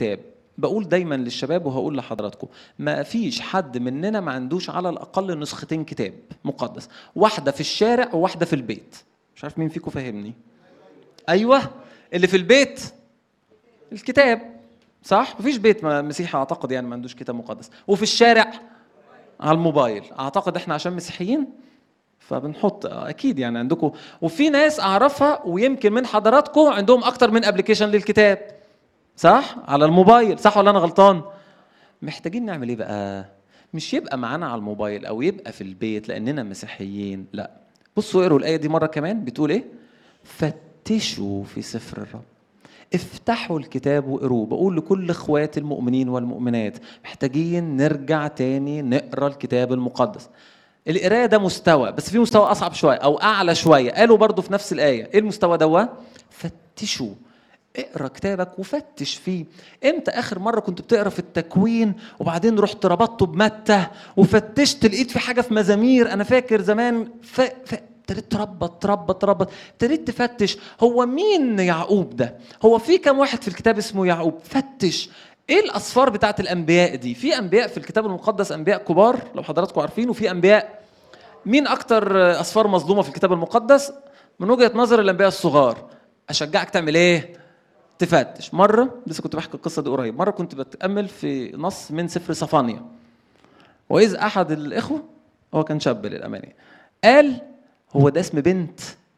الكتاب بقول دايما للشباب وهقول لحضراتكم ما فيش حد مننا ما عندوش على الاقل نسختين كتاب مقدس واحده في الشارع وواحده في البيت مش عارف مين فيكم فاهمني ايوه اللي في البيت الكتاب صح مفيش بيت ما- مسيحي اعتقد يعني ما عندوش كتاب مقدس وفي الشارع على الموبايل اعتقد احنا عشان مسيحيين فبنحط اكيد يعني عندكم وفي ناس اعرفها ويمكن من حضراتكم عندهم اكتر من ابلكيشن للكتاب صح على الموبايل صح ولا انا غلطان محتاجين نعمل ايه بقى مش يبقى معانا على الموبايل او يبقى في البيت لاننا مسيحيين لا بصوا اقروا الايه دي مره كمان بتقول ايه فتشوا في سفر الرب افتحوا الكتاب وقروه بقول لكل اخواتي المؤمنين والمؤمنات محتاجين نرجع تاني نقرا الكتاب المقدس القرايه ده مستوى بس في مستوى اصعب شويه او اعلى شويه قالوا برضو في نفس الايه ايه المستوى ده فتشوا اقرا كتابك وفتش فيه امتى اخر مره كنت بتقرا في التكوين وبعدين رحت ربطته بمتى وفتشت لقيت في حاجه في مزامير انا فاكر زمان ف... ف... ابتديت تربط تربط تربط ابتديت تفتش هو مين يعقوب ده هو في كم واحد في الكتاب اسمه يعقوب فتش ايه الاسفار بتاعت الانبياء دي في انبياء في الكتاب المقدس انبياء كبار لو حضراتكم عارفين وفي انبياء مين اكتر اسفار مظلومه في الكتاب المقدس من وجهه نظر الانبياء الصغار اشجعك تعمل ايه تفتش مره لسه كنت بحكي القصه دي قريب مره كنت بتامل في نص من سفر صفانيا واذ احد الاخوه هو كان شاب للامانه قال هو ده اسم بنت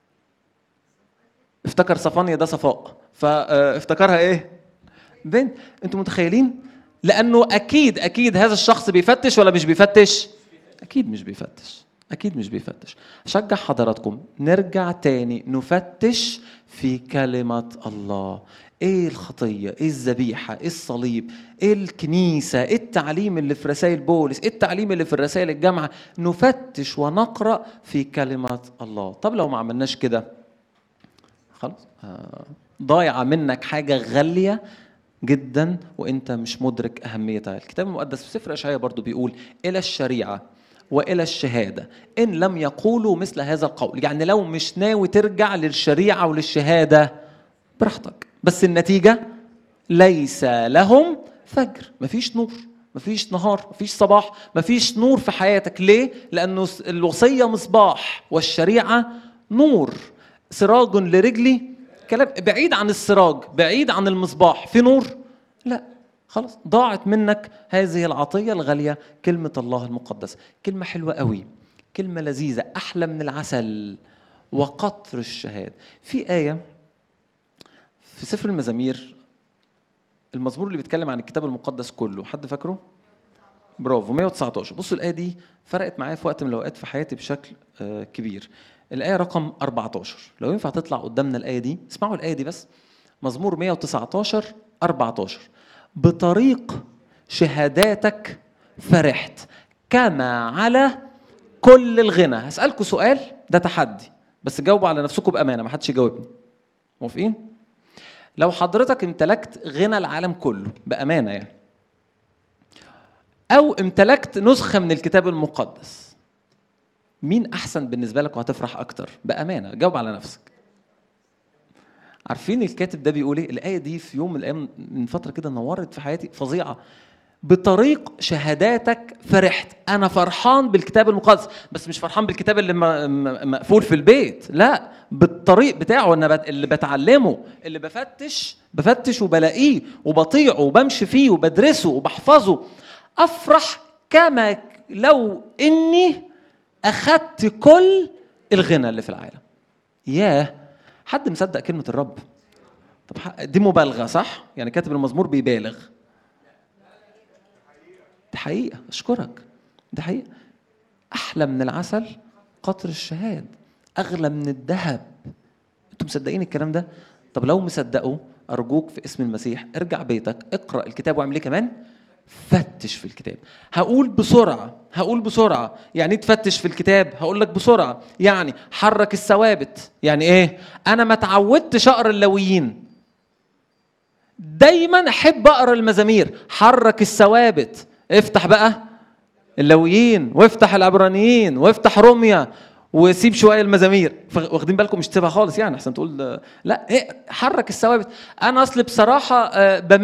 افتكر صفانيا ده صفاء فافتكرها ايه بنت انتوا متخيلين لانه اكيد اكيد هذا الشخص بيفتش ولا مش بيفتش اكيد مش بيفتش اكيد مش بيفتش اشجع حضراتكم نرجع تاني نفتش في كلمه الله ايه الخطيه ايه الذبيحه ايه الصليب ايه الكنيسه ايه التعليم اللي في رسائل بولس ايه التعليم اللي في الرسائل الجامعه نفتش ونقرا في كلمه الله طب لو ما عملناش كده خلاص آه، ضايعه منك حاجه غاليه جدا وانت مش مدرك اهميتها الكتاب المقدس في سفر اشعياء برضو بيقول الى الشريعه والى الشهاده ان لم يقولوا مثل هذا القول يعني لو مش ناوي ترجع للشريعه وللشهاده براحتك بس النتيجه ليس لهم فجر مفيش نور مفيش نهار مفيش صباح مفيش نور في حياتك ليه لانه الوصيه مصباح والشريعه نور سراج لرجلي كلام بعيد عن السراج بعيد عن المصباح في نور لا خلاص ضاعت منك هذه العطيه الغاليه كلمه الله المقدس كلمه حلوه قوي كلمه لذيذه احلى من العسل وقطر الشهاد في ايه في سفر المزامير المزمور اللي بيتكلم عن الكتاب المقدس كله حد فاكره برافو 119 بصوا الايه دي فرقت معايا في وقت من الاوقات في حياتي بشكل آه، كبير الايه رقم 14 لو ينفع تطلع قدامنا الايه دي اسمعوا الايه دي بس مزمور 119 14 بطريق شهاداتك فرحت كما على كل الغنى هسألكوا سؤال ده تحدي بس جاوبوا على نفسكم بأمانة ما حدش يجاوبني موافقين؟ لو حضرتك امتلكت غنى العالم كله بأمانة يعني أو امتلكت نسخة من الكتاب المقدس مين أحسن بالنسبة لك وهتفرح أكتر بأمانة جاوب على نفسك عارفين الكاتب ده بيقول ايه الآية دي في يوم من الأيام من فترة كده نورت في حياتي فظيعة بطريق شهاداتك فرحت انا فرحان بالكتاب المقدس بس مش فرحان بالكتاب اللي م- م- مقفول في البيت لا بالطريق بتاعه انا بت- اللي بتعلمه اللي بفتش بفتش وبلاقيه وبطيعه وبمشي فيه وبدرسه وبحفظه افرح كما لو اني اخدت كل الغنى اللي في العالم ياه حد مصدق كلمه الرب طب ح- دي مبالغه صح يعني كاتب المزمور بيبالغ دي حقيقة أشكرك دي حقيقة أحلى من العسل قطر الشهاد أغلى من الذهب أنتم مصدقين الكلام ده؟ طب لو مصدقوا أرجوك في اسم المسيح ارجع بيتك اقرأ الكتاب واعمل إيه كمان؟ فتش في الكتاب هقول بسرعة هقول بسرعة يعني ايه تفتش في الكتاب هقول لك بسرعة يعني حرك الثوابت يعني ايه انا ما اتعودتش اقرا اللويين دايما احب اقرا المزامير حرك الثوابت افتح بقى اللويين وافتح العبرانيين وافتح روميا وسيب شويه المزامير ف- واخدين بالكم مش تسيبها خالص يعني احسن تقول لا إيه حرك الثوابت انا اصل بصراحه آه، بم